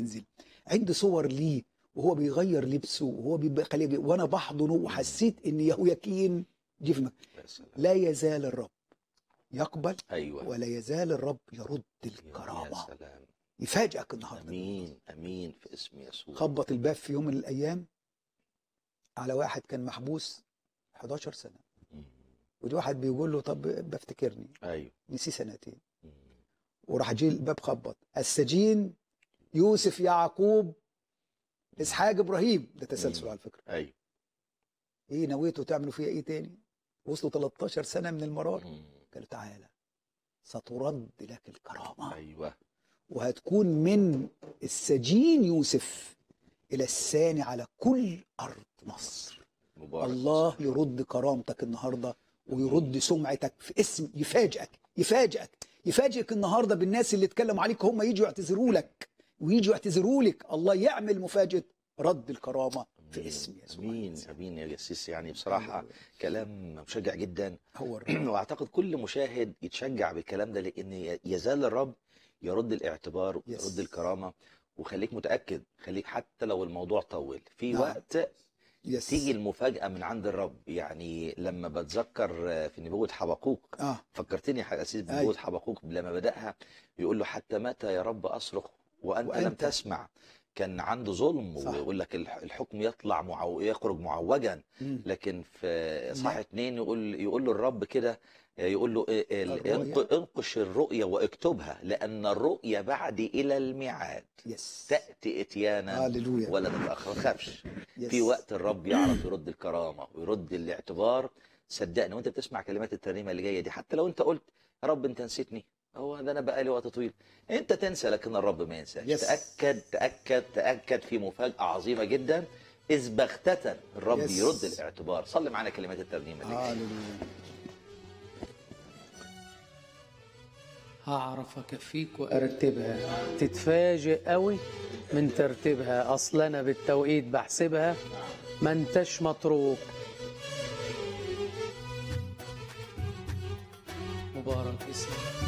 بينزل عندي صور ليه وهو بيغير لبسه وهو بيخليه وانا بحضنه وحسيت ان يهوياكين دي في مك... يا سلام لا يزال الرب يقبل ايوه ولا يزال الرب يرد يا الكرامه سلام يفاجئك النهارده امين امين في اسم يسوع خبط الباب في يوم من الايام على واحد كان محبوس 11 سنه مم. ودي واحد بيقول له طب بفتكرني ايوه نسي سنتين مم. وراح جه الباب خبط السجين يوسف يعقوب اسحاق ابراهيم ده تسلسل مم. على فكره ايوه ايه نويتوا تعملوا فيها ايه تاني وصلوا 13 سنه من المرار مم. قالوا تعالى سترد لك الكرامه ايوه وهتكون من السجين يوسف الى الثاني على كل ارض مصر مبارك الله يرد كرامتك النهارده ويرد سمعتك في اسم يفاجئك يفاجئك يفاجئك النهارده بالناس اللي اتكلموا عليك هم يجوا يعتذروا لك ويجوا يعتذروا لك الله يعمل مفاجاه رد الكرامه في اسم يسوع امين المسيح. امين يا جسيس يعني بصراحه كلام مشجع جدا هو الرب واعتقد كل مشاهد يتشجع بالكلام ده لان يزال الرب يرد الاعتبار يس. ويرد الكرامه وخليك متاكد خليك حتى لو الموضوع طول في نعم. وقت يس تيجي المفاجاه من عند الرب يعني لما بتذكر في نبوه حبقوق اه فكرتني يا اسيس أيوة. بنبوه حبقوق لما بداها يقول له حتى متى يا رب اصرخ وانت, لم وأنت. تسمع كان عنده ظلم صح. ويقول لك الح- الحكم يطلع معو... يخرج معوجا مم. لكن في صح نعم. اتنين يقول يقول له الرب كده يقول له إيه- ال- الرؤيا. انق- انقش الرؤيا واكتبها لان الرؤيا بعد الى الميعاد يس تاتي اتيانا هللويا ولا تتاخر ما تخافش يس. في وقت الرب يعرف يرد الكرامه ويرد الاعتبار صدقني وانت بتسمع كلمات الترنيمه اللي جايه دي حتى لو انت قلت يا رب انت نسيتني هو ده انا بقالي وقت طويل انت تنسى لكن الرب ما ينساش يس. تاكد تاكد تاكد في مفاجاه عظيمه جدا اذ بغته الرب يس. يرد الاعتبار صلي معانا كلمات الترنيمه اللي جايه هللويا هعرف اكفيك وارتبها تتفاجئ قوي من ترتيبها اصل انا بالتوقيت بحسبها ما انتش متروك مبارك اسمك